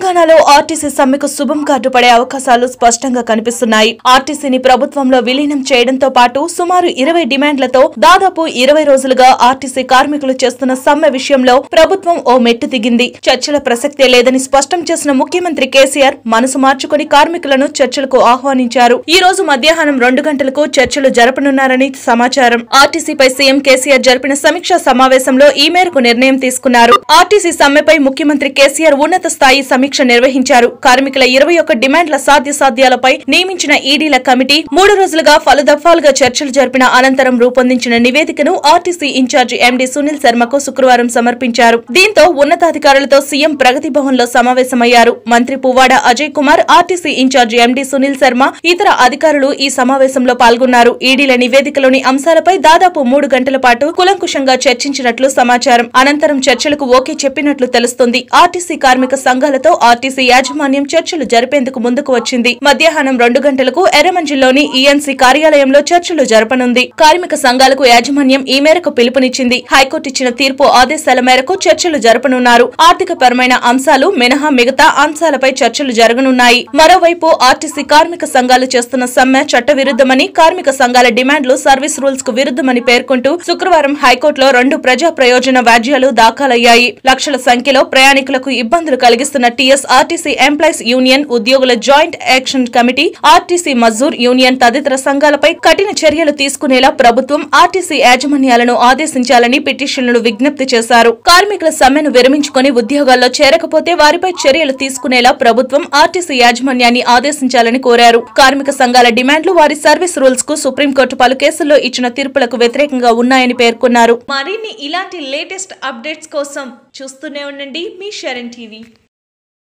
తెలంగాణలో ఆర్టీసీ సమ్మెకు శుభం కార్డు పడే అవకాశాలు స్పష్టంగా కనిపిస్తున్నాయి ఆర్టీసీని ప్రభుత్వంలో విలీనం చేయడంతో పాటు సుమారు ఇరవై డిమాండ్లతో దాదాపు ఇరవై రోజులుగా ఆర్టీసీ కార్మికులు చేస్తున్న సమ్మె విషయంలో ప్రభుత్వం ఓ మెట్టు దిగింది చర్చల ప్రసక్తే లేదని స్పష్టం చేసిన ముఖ్యమంత్రి కేసీఆర్ మనసు మార్చుకుని కార్మికులను చర్చలకు ఆహ్వానించారు ఈ రోజు మధ్యాహ్నం రెండు గంటలకు చర్చలు జరపనున్నారని సమాచారం ఆర్టీసీపై సీఎం కేసీఆర్ జరిపిన సమీక్షా సమావేశంలో ఈ మేరకు నిర్ణయం తీసుకున్నారు ఆర్టీసీ సమ్మెపై ముఖ్యమంత్రి కేసీఆర్ ఉన్నత స్థాయి సమీక్ష నిర్వహించారు కార్మికుల ఇరవై ఒక్క డిమాండ్ల సాధ్యసాధ్యాలపై నియమించిన ఈడీల కమిటీ మూడు రోజులుగా పలుదఫాలుగా చర్చలు జరిపిన అనంతరం రూపొందించిన నివేదికను ఆర్టీసీ ఇన్ఛార్జి ఎండీ సునీల్ శర్మకు శుక్రవారం సమర్పించారు దీంతో ఉన్నతాధికారులతో సీఎం ప్రగతి భవన్ లో సమావేశమయ్యారు మంత్రి Puvvada Ajay Kumar RTC incharge MD Sunil Sharma ఇతర అధికారులు ఈ సమావేశంలో పాల్గొన్నారు ఈడీల నివేదికలోని అంశాలపై దాదాపు మూడు గంటల పాటు కులంకుశంగా చర్చించినట్లు సమాచారం అనంతరం చర్చలకు ఓకే చెప్పినట్లు తెలుస్తుంది ఆర్టీసీ కార్మిక సంఘాలతో ఆర్టీసీ యాజమాన్యం చర్చలు జరిపేందుకు ముందుకు వచ్చింది మధ్యాహ్నం రెండు గంటలకు ఎర్రమంజిల్లోని ఈఎన్సీ కార్యాలయంలో చర్చలు జరపనుంది కార్మిక సంఘాలకు యాజమాన్యం ఈ మేరకు పిలుపునిచ్చింది హైకోర్టు ఇచ్చిన తీర్పు ఆదేశాల మేరకు చర్చలు జరపనున్నారు ఆర్థిక పరమైన అంశాలు మినహా మిగతా అంశాలపై చర్చలు జరగనున్నాయి మరోవైపు ఆర్టీసీ కార్మిక సంఘాలు చేస్తున్న సమ్మె చట్టవిరుద్ధమని కార్మిక సంఘాల డిమాండ్లు సర్వీస్ రూల్స్ కు విరుద్ధమని పేర్కొంటూ శుక్రవారం హైకోర్టులో రెండు ప్రజా ప్రయోజన వ్యాజ్యాలు దాఖలయ్యాయి లక్షల సంఖ్యలో ప్రయాణికులకు ఇబ్బందులు కలిగిస్తున్న టీఎస్ ఆర్టీసీ ఎంప్లాయీస్ యూనియన్ ఉద్యోగుల joint action committee RTC Mazdoor union తదితర సంఘాలపై కఠిన చర్యలు తీసుకునేలా ప్రభుత్వం ఆర్టీసీ యాజమాన్యాలను ఆదేశించాలని పిటిషన్లు విజ్ఞప్తి చేశారు కార్మికుల సమ్మెను విరమించుకొని ఉద్యోగాల్లో చేరకపోతే వారిపై చర్యలు తీసుకునేలా ప్రభుత్వం ఆర్టీసీ యాజమాన్యాన్ని ఆదేశించాలని కోరారు కార్మిక సంఘాల డిమాండ్లు వారి సర్వీస్ రూల్స్ కు సుప్రీంకోర్టు పలు కేసుల్లో ఇచ్చిన తీర్పులకు వ్యతిరేకంగా ఉన్నాయని పేర్కొన్నారు మరిన్ని ఇలాంటి లేటెస్ట్ అప్డేట్స్ కోసం చూస్తూనే ఉండండి మీ షరణ్ టీవీ